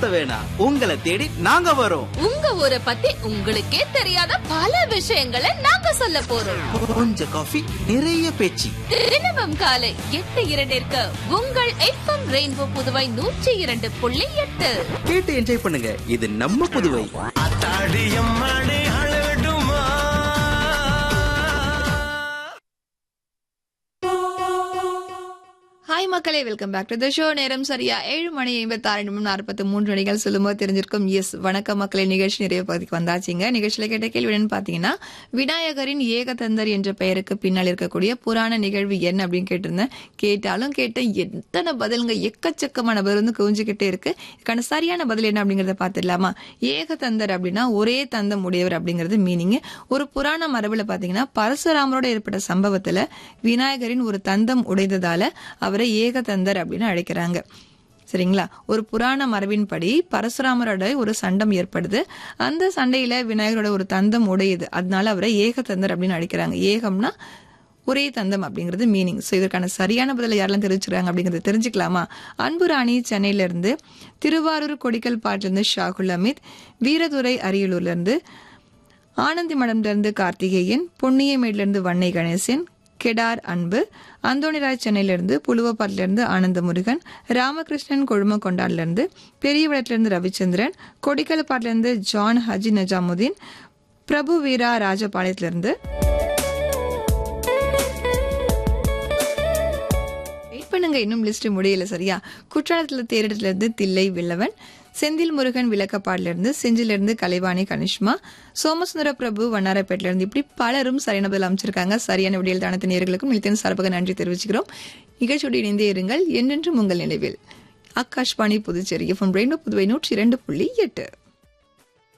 அவஸ்தை வேணாம் உங்களை தேடி நாங்க வரோம் உங்க ஊரை பத்தி உங்களுக்கே தெரியாத பல விஷயங்களை நாங்க சொல்ல போறோம் கொஞ்சம் காஃபி நிறைய பேச்சு தினமும் காலை எட்டு இரண்டிற்கு உங்கள் எஃப்எம் ரெயின்போ புதுவை நூற்றி இரண்டு புள்ளி எட்டு கேட்டு என்ஜாய் பண்ணுங்க இது நம்ம புதுவை அத்தாடியம்மாடி அழடுமா ஹாய் மக்களே welcome back to the show நேரம் சரியா ஏழு மணி ஐம்பத்தி ஆறு நிமிடம் நாற்பத்தி மூன்று மணிகள் சொல்லும்போது தெரிஞ்சிருக்கும் எஸ் வணக்க மக்களே நிகழ்ச்சி நிறைய பகுதிக்கு வந்தாச்சுங்க நிகழ்ச்சியில கேட்ட கேள்வி என்னன்னு பாத்தீங்கன்னா விநாயகரின் ஏகதந்தர் என்ற பெயருக்கு பின்னால் இருக்கக்கூடிய புராண நிகழ்வு என்ன அப்படின்னு கேட்டிருந்தேன் கேட்டாலும் கேட்டேன் எத்தனை பதிலுங்க எக்கச்சக்கமான பதில் வந்து குவிஞ்சுக்கிட்டே இருக்கு இதுக்கான சரியான பதில் என்ன அப்படிங்கறத பார்த்துடலாமா ஏகதந்தர் அப்படின்னா ஒரே தந்தம் உடையவர் அப்படிங்கிறது மீனிங் ஒரு புராண மரபுல பாத்தீங்கன்னா பரசுராமரோட ஏற்பட்ட சம்பவத்துல விநாயகரின் ஒரு தந்தம் உடைந்ததால அவரை ஏகதந்தர் அப்படின்னு அழைக்கிறாங்க சரிங்களா ஒரு புராண மரபின்படி பரசுராமரோட ஒரு சண்டம் ஏற்படுது அந்த சண்டையில விநாயகரோட ஒரு தந்தம் உடையுது அதனால அவரை ஏகதந்தர் அப்படின்னு அழைக்கிறாங்க ஏகம்னா ஒரே தந்தம் அப்படிங்கிறது மீனிங் ஸோ இதற்கான சரியான பதிலை யாரெல்லாம் தெரிவிச்சுக்கிறாங்க அப்படிங்கறத தெரிஞ்சுக்கலாமா அன்பு ராணி சென்னையில இருந்து திருவாரூர் கொடிக்கல் பாட்டிலிருந்து ஷாகுல் அமித் வீரதுரை அரியலூர்ல இருந்து ஆனந்தி மடம்ல இருந்து கார்த்திகேயன் பொன்னியமேட்ல இருந்து வன்னை கணேசன் கெடார் அன்பு அந்தோணிராய் சென்னையில இருந்து புலுவப்பாட்டில இருந்து ஆனந்த முருகன் ராமகிருஷ்ணன் கொழுமக்கொண்டான்ல இருந்து பெரியவளத்துல இருந்து ரவிச்சந்திரன் கொடிக்கலப்பாட்டில இருந்து ஜான் ஹஜி நஜாமுதீன் பிரபு வீரா ராஜபாளையத்துல இருந்து வெயிட் பண்ணுங்க இன்னும் லிஸ்ட் முடியல சரியா குற்றாலத்துல தேரிடத்துல இருந்து தில்லை வில்லவன் செந்தில் முருகன் விளக்கப்பாடுல இருந்து செஞ்சில இருந்து கலைவாணி கனிஷ்மா சோமசுந்தர பிரபு வண்ணாரப்பேட்டில இருந்து இப்படி பலரும் சரியான பதில் அமைச்சிருக்காங்க சரியான விடியல் தானத்து நேர்களுக்கும் நிலத்தின் சார்பாக நன்றி தெரிவிச்சுக்கிறோம் நிகழ்ச்சியோடு இணைந்தே இருங்கள் என்றென்றும் உங்கள் நினைவில் ஆகாஷ்வாணி புதுச்சேரி எஃப்எம் ரெயின்போ புதுவை நூற்றி இரண்டு புள்ளி எட்டு